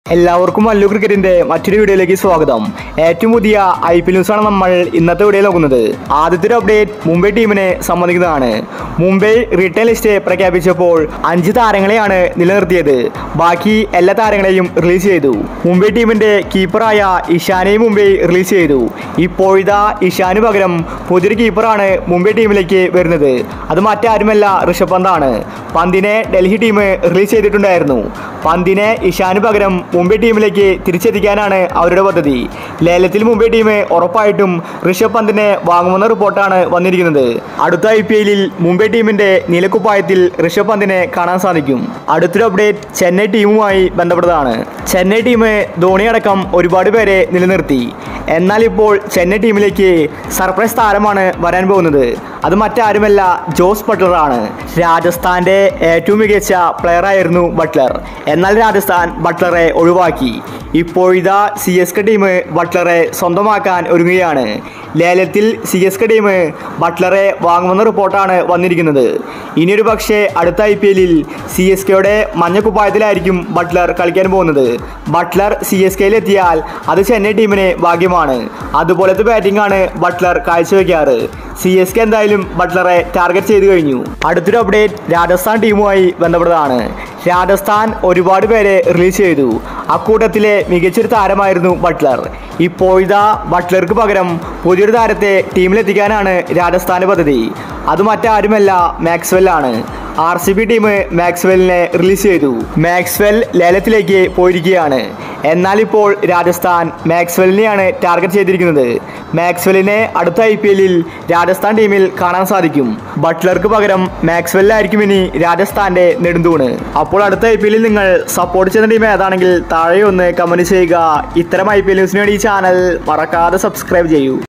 എല്ലാവർക്കും മല്ലു ക്രിക്കറ്റിന്റെ മറ്റൊരു വീഡിയോയിലേക്ക് സ്വാഗതം ഏറ്റവും പുതിയ ഐ പി ന്യൂസാണ് നമ്മൾ ഇന്നത്തെ വീഡിയോയിൽ നോക്കുന്നത് ആദ്യത്തെ ഒരു അപ്ഡേറ്റ് മുംബൈ ടീമിനെ സംബന്ധിക്കുന്നതാണ് മുംബൈ റിട്ടേൺ ലിസ്റ്റ് പ്രഖ്യാപിച്ചപ്പോൾ അഞ്ച് താരങ്ങളെയാണ് നിലനിർത്തിയത് ബാക്കി എല്ലാ താരങ്ങളെയും റിലീസ് ചെയ്തു മുംബൈ ടീമിന്റെ കീപ്പറായ ഇഷാനെയും മുംബൈ റിലീസ് ചെയ്തു ഇപ്പോഴിതാ ഇഷാന് പകരം പുതിയൊരു കീപ്പറാണ് മുംബൈ ടീമിലേക്ക് വരുന്നത് അത് മറ്റാരുമല്ല ഋഷഭ് പന്താണ് പന്തിനെ ഡൽഹി ടീം റിലീസ് ചെയ്തിട്ടുണ്ടായിരുന്നു പന്തിനെ ഇഷാന് പകരം മുംബൈ ടീമിലേക്ക് തിരിച്ചെത്തിക്കാനാണ് അവരുടെ പദ്ധതി ലേലത്തിൽ മുംബൈ ടീം ഉറപ്പായിട്ടും ഋഷഭ് പന്തിനെ വാങ്ങുമെന്ന റിപ്പോർട്ടാണ് വന്നിരിക്കുന്നത് അടുത്ത ഐ പി എല്ലിൽ മുംബൈ ടീമിന്റെ നീലക്കുപ്പായത്തിൽ ഋഷഭ് പന്തിനെ കാണാൻ സാധിക്കും അടുത്തൊരു അപ്ഡേറ്റ് ചെന്നൈ ടീമുമായി ബന്ധപ്പെട്ടതാണ് ചെന്നൈ ടീം ധോണി അടക്കം ഒരുപാട് പേരെ നിലനിർത്തി എന്നാൽ ഇപ്പോൾ ചെന്നൈ ടീമിലേക്ക് സർപ്രൈസ് താരമാണ് വരാൻ പോകുന്നത് അത് മറ്റാരുമല്ല ജോസ് ബട്ട്ലറാണ് രാജസ്ഥാന്റെ ഏറ്റവും മികച്ച പ്ലെയറായിരുന്നു ബട്ട്ലർ എന്നാൽ രാജസ്ഥാൻ ബട്ട്ലറെ ഒഴിവാക്കി ഇപ്പോഴിതാ സി എസ് കെ ടീം ബട്ട്ലറെ സ്വന്തമാക്കാൻ ഒരുങ്ങുകയാണ് ലേലത്തിൽ സി എസ് കെ ടീം ബട്ട്ലറെ വാങ്ങുമെന്ന റിപ്പോർട്ടാണ് വന്നിരിക്കുന്നത് ഇനിയൊരു പക്ഷേ അടുത്ത ഐ പി എല്ലിൽ സി എസ് കെയുടെ മഞ്ഞക്കുപ്പായത്തിലായിരിക്കും ബട്ട്ലർ കളിക്കാൻ പോകുന്നത് ബട്ട്ലർ സി എസ് കെയിൽ എത്തിയാൽ അത് ചെന്നൈ ടീമിന് ഭാഗ്യമാണ് അതുപോലത്തെ ബാറ്റിംഗ് ആണ് ബട്ട്ലർ കാഴ്ചവെക്കാറ് സി എസ് കെ എന്തായാലും ബട്ട്ലറെ ടാർഗറ്റ് ചെയ്തു കഴിഞ്ഞു അടുത്തൊരു അപ്ഡേറ്റ് രാജസ്ഥാൻ ടീമുമായി ബന്ധപ്പെട്ടതാണ് രാജസ്ഥാൻ ഒരുപാട് പേരെ റിലീസ് ചെയ്തു അക്കൂട്ടത്തിലെ മികച്ചൊരു താരമായിരുന്നു ബട്ട്ലർ ഇപ്പോഴിതാ ബട്ട്ലർക്ക് പകരം പുതിയൊരു താരത്തെ ടീമിലെത്തിക്കാനാണ് രാജസ്ഥാന്റെ പദ്ധതി അത് മറ്റാരുമല്ല മാക്സ്വെൽ ആണ് ആർ സി ബി ടീം മാക്സ്വെല്ലിനെ റിലീസ് ചെയ്തു മാക്സ്വെൽ ലേലത്തിലേക്ക് പോയിരിക്കുകയാണ് എന്നാൽ ഇപ്പോൾ രാജസ്ഥാൻ മാക്സ്വെല്ലിനെയാണ് ടാർഗറ്റ് ചെയ്തിരിക്കുന്നത് മാക്സ്വെല്ലിനെ അടുത്ത ഐ പി എല്ലിൽ രാജസ്ഥാൻ ടീമിൽ കാണാൻ സാധിക്കും ബട്ട്ലർക്ക് പകരം മാക്സ്വെല്ലായിരിക്കും ഇനി രാജസ്ഥാന്റെ നെടുന്തൂണ് അപ്പോൾ അടുത്ത ഐ പി എല്ലിൽ നിങ്ങൾ സപ്പോർട്ട് ചെയ്യുന്ന ടീം ഏതാണെങ്കിൽ താഴെ ഒന്ന് കമന്റ് ചെയ്യുക ഇത്തരം ഐ പി എൽ ന്യൂസിന് വേണ്ടി ഈ ചാനൽ മറക്കാതെ സബ്സ്ക്രൈബ് ചെയ്യൂ